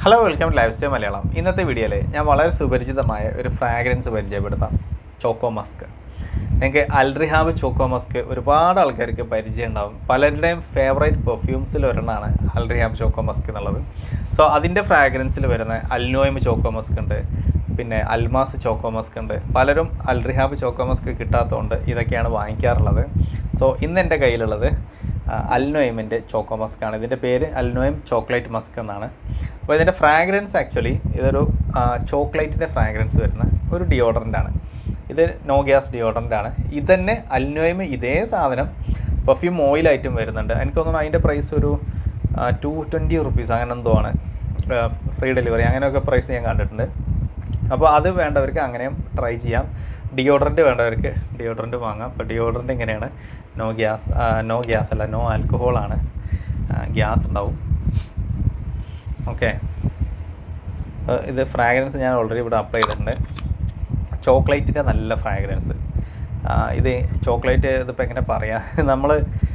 hello welcome to lifestyle Malayalam ഇന്നത്തെ വീഡിയോയിൽ ഞാൻ വളരെ സുപരിചിതമായ ഒരു ഫ്രാഗ്രൻസ് പരിചയപ്പെടുത്താം ചോക്കോ മസ്ക് നിങ്ങൾക്ക് അൽറിഹാബ് ചോക്കോ മസ്ക് ഒരുപാട് ആൾക്കാർക്ക് പരിചയം ഉണ്ടാവും പലരുടെയും ഫേവറേറ്റ് പെർഫ്യൂംസിൽ ഒരെണ്ണമാണ് അൽറിഹാബ് ചോക്കോ മസ്ക് എന്നുള്ളത് സോ അതിൻ്റെ ഫ്രാഗ്രൻസിൽ വരുന്ന അൽനോയിം ചോക്കോ മസ്ക് ഉണ്ട് പിന്നെ അൽമാസ് ചോക്കോ മസ്ക് ഉണ്ട് പലരും അൽറിഹാബ് ചോക്കോ മസ്ക് കിട്ടാത്തതുകൊണ്ട് ഇതൊക്കെയാണ് വാങ്ങിക്കാറുള്ളത് സോ ഇന്ന് എൻ്റെ കയ്യിലുള്ളത് അൽനോയിമിൻ്റെ ചോക്കോ മസ്ക് ആണ് ഇതിൻ്റെ പേര് അൽനോയിം ചോക്ലേറ്റ് മസ്ക് എന്നാണ് അപ്പോൾ ഇതിൻ്റെ ഫ്രാഗ്രൻസ് ആക്ച്വലി ഇതൊരു ചോക്ലേറ്റിൻ്റെ ഫ്രാഗ്രൻസ് വരുന്ന ഒരു ഡിയോഡറൻ്റ് ആണ് ഇത് നോ ഗ്യാസ് ഡിയോഡറൻ്റ് ആണ് ഇത് തന്നെ അൽനോയിം ഇതേ സാധനം പെർഫ്യൂം ഓയിലായിട്ടും വരുന്നുണ്ട് എനിക്ക് തോന്നുന്നു അതിൻ്റെ പ്രൈസ് ഒരു ടു ട്വൻറ്റി റുപ്പീസ് അങ്ങനെ എന്തോ ആണ് ഫ്രീ ഡെലിവറി അങ്ങനെയൊക്കെ പ്രൈസ് ഞാൻ കണ്ടിട്ടുണ്ട് അപ്പോൾ അത് വേണ്ടവർക്ക് അങ്ങനെയും ട്രൈ ചെയ്യാം ഡിയോഡറൻറ്റ് വേണ്ടവർക്ക് ഡിയോഡറൻറ്റ് വാങ്ങാം അപ്പോൾ ഡിയോഡറൻറ്റ് എങ്ങനെയാണ് നോ ഗ്യാസ് നോ ഗ്യാസ് അല്ല നോ ആൽക്കഹോളാണ് ഗ്യാസ് ഉണ്ടാവും ഓക്കെ ഇത് ഫ്രാഗ്രൻസ് ഞാൻ ഓൾറെഡി ഇവിടെ അപ്ലൈ ചെയ്തിട്ടുണ്ട് ചോക്ലേറ്റിൻ്റെ നല്ല ഫ്രാഗ്രൻസ് ഇത് ചോക്ലേറ്റ് ഇതിപ്പോൾ എങ്ങനെ പറയാം നമ്മൾ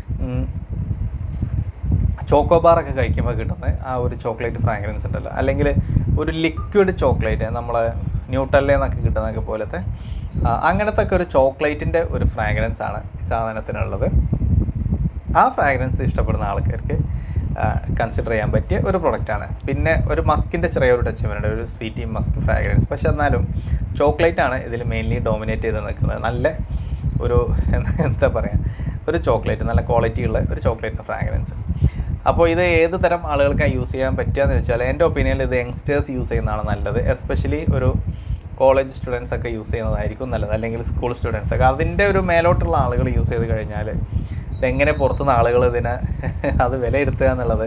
ചോക്കോബാറൊക്കെ കഴിക്കുമ്പോൾ കിട്ടുന്ന ആ ഒരു ചോക്ലേറ്റ് ഫ്രാഗ്രൻസ് ഉണ്ടല്ലോ അല്ലെങ്കിൽ ഒരു ലിക്വിഡ് ചോക്ലേറ്റ് നമ്മളെ ന്യൂട്ടല്ലേന്നൊക്കെ കിട്ടുന്നതൊക്കെ പോലത്തെ അങ്ങനത്തെ ഒക്കെ ഒരു ചോക്ലേറ്റിൻ്റെ ഒരു ഫ്രാഗ്രൻസ് ആണ് ഈ സാധനത്തിനുള്ളത് ആ ഫ്രാഗ്രൻസ് ഇഷ്ടപ്പെടുന്ന ആൾക്കാർക്ക് കൺസിഡർ ചെയ്യാൻ പറ്റിയ ഒരു പ്രൊഡക്റ്റാണ് പിന്നെ ഒരു മസ്കിൻ്റെ ചെറിയൊരു ടച്ച് വരുന്നുണ്ട് ഒരു സ്വീറ്റി മസ്ക് ഫ്രാഗ്രൻസ് പക്ഷെ എന്നാലും ചോക്ലേറ്റ് ആണ് ഇതിൽ മെയിൻലി ഡോമിനേറ്റ് ചെയ്ത് നിൽക്കുന്നത് നല്ല ഒരു എന്താ പറയുക ഒരു ചോക്ലേറ്റ് നല്ല ക്വാളിറ്റി ഉള്ള ഒരു ചോക്ലേറ്റിൻ്റെ ഫ്രാഗ്രൻസ് അപ്പോൾ ഇത് ഏത് തരം ആളുകൾക്കാണ് യൂസ് ചെയ്യാൻ പറ്റുകയെന്ന് വെച്ചാൽ എൻ്റെ ഒപ്പീനിയനിൽ ഇത് യങ്സ്റ്റേഴ്സ് യൂസ് ചെയ്യുന്നതാണ് നല്ലത് എസ്പെഷ്യലി ഒരു കോളേജ് സ്റ്റുഡൻസ് ഒക്കെ യൂസ് ചെയ്യുന്നതായിരിക്കും നല്ലത് അല്ലെങ്കിൽ സ്കൂൾ സ്റ്റുഡൻസ് ഒക്കെ അതിൻ്റെ ഒരു മേലോട്ടുള്ള ആളുകൾ യൂസ് ചെയ്ത് കഴിഞ്ഞാൽ ഇതെങ്ങനെ പുറത്തുനിന്ന് ആളുകൾ ഇതിനെ അത് വിലയിരുത്തുക എന്നുള്ളത്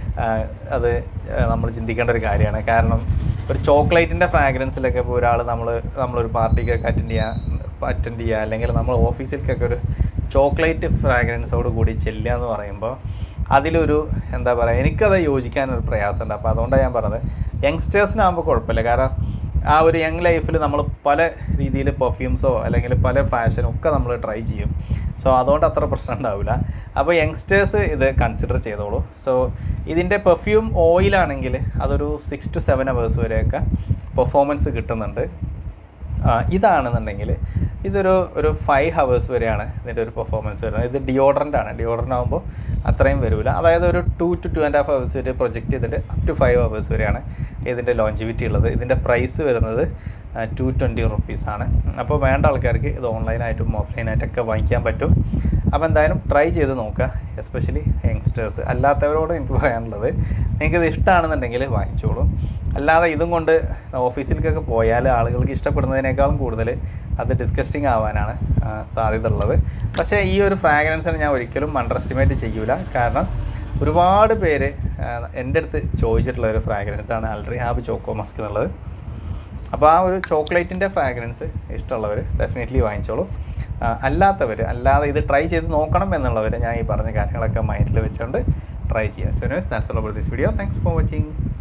അത് നമ്മൾ ചിന്തിക്കേണ്ട ഒരു കാര്യമാണ് കാരണം ഒരു ചോക്ലേറ്റിൻ്റെ ഫ്രാഗ്രൻസിലൊക്കെ ഇപ്പോൾ ഒരാൾ നമ്മൾ നമ്മളൊരു പാർട്ടിക്കൊക്കെ അറ്റൻഡ് ചെയ്യാൻ അറ്റൻഡ് ചെയ്യുക അല്ലെങ്കിൽ നമ്മൾ ഓഫീസിലേക്കൊക്കെ ഒരു ചോക്ലേറ്റ് ഫ്രാഗ്രൻസോട് കൂടി ചെല്ലുക എന്ന് പറയുമ്പോൾ അതിലൊരു എന്താ പറയുക എനിക്കത് യോജിക്കാനൊരു പ്രയാസമുണ്ട് അപ്പോൾ അതുകൊണ്ടാണ് ഞാൻ പറഞ്ഞത് യങ്സ്റ്റേഴ്സിനാകുമ്പോൾ കുഴപ്പമില്ല കാരണം ആ ഒരു യങ് ലൈഫിൽ നമ്മൾ പല രീതിയിൽ പെർഫ്യൂംസോ അല്ലെങ്കിൽ പല ഫാഷനും ഒക്കെ നമ്മൾ ട്രൈ ചെയ്യും സോ അതുകൊണ്ട് അത്ര പ്രശ്നം ഉണ്ടാവില്ല അപ്പോൾ യങ്സ്റ്റേഴ്സ് ഇത് കൺസിഡർ ചെയ്തോളൂ സോ ഇതിൻ്റെ പെർഫ്യൂം ഓയിലാണെങ്കിൽ അതൊരു സിക്സ് ടു സെവൻ അവേഴ്സ് വരെയൊക്കെ പെർഫോമൻസ് കിട്ടുന്നുണ്ട് ഇതാണെന്നുണ്ടെങ്കിൽ ഇതൊരു ഒരു ഫൈവ് ഹവേഴ്സ് വരെയാണ് ഇതിൻ്റെ ഒരു പെർഫോമൻസ് വരുന്നത് ഇത് ഡിയോഡറൻ്റ് ആണ് ഡിയോഡറൻ്റ് ആകുമ്പോൾ അത്രയും വരില്ല അതായത് ഒരു two two two and half hours വരെ പ്രൊജക്റ്റ് ചെയ്തിട്ട് അപ് ടു ഫൈവ് ഹവേഴ്സ് വരെയാണ് ഇതിൻ്റെ ലോഞ്ചിവിറ്റി ഉള്ളത് ഇതിൻ്റെ പ്രൈസ് വരുന്നത് ടു ട്വൻറ്റി റുപ്പീസാണ് അപ്പോൾ വേണ്ട ആൾക്കാർക്ക് ഇത് ഓൺലൈനായിട്ടും ഓഫ്ലൈനായിട്ടൊക്കെ വാങ്ങിക്കാൻ പറ്റും അപ്പോൾ എന്തായാലും ട്രൈ ചെയ്ത് നോക്കുക എസ്പെഷ്യലി യങ്സ്റ്റേഴ്സ് അല്ലാത്തവരോട് എനിക്ക് പറയാനുള്ളത് നിങ്ങൾക്ക് ഇത് ഇഷ്ടമാണെന്നുണ്ടെങ്കിൽ വാങ്ങിച്ചോളൂ അല്ലാതെ ഇതും കൊണ്ട് ഓഫീസിലേക്കൊക്കെ പോയാൽ ആളുകൾക്ക് ഇഷ്ടപ്പെടുന്നതിനേക്കാളും കൂടുതൽ അത് ഡിസ്കസ്റ്റിംഗ് ആവാനാണ് സാധ്യത ഉള്ളത് പക്ഷേ ഈ ഒരു ഫ്രാഗ്രൻസിനെ ഞാൻ ഒരിക്കലും അണ്ടർ എസ്റ്റിമേറ്റ് ചെയ്യൂല കാരണം ഒരുപാട് പേര് എൻ്റെ അടുത്ത് ചോദിച്ചിട്ടുള്ള ഒരു ഫ്രാഗ്രൻസാണ് അൽറി ഹാബ് ചോക്കോ മസ്ക് എന്നുള്ളത് അപ്പോൾ ആ ഒരു ചോക്ലേറ്റിൻ്റെ ഫ്രാഗ്രൻസ് ഇഷ്ടമുള്ളവർ ഡെഫിനറ്റ്ലി വാങ്ങിച്ചോളൂ അല്ലാത്തവർ അല്ലാതെ ഇത് ട്രൈ ചെയ്ത് നോക്കണം എന്നുള്ളവർ ഞാൻ ഈ പറഞ്ഞ കാര്യങ്ങളൊക്കെ മൈൻഡിൽ വെച്ചുകൊണ്ട് ട്രൈ ചെയ്യുക so that's all about this video thanks for watching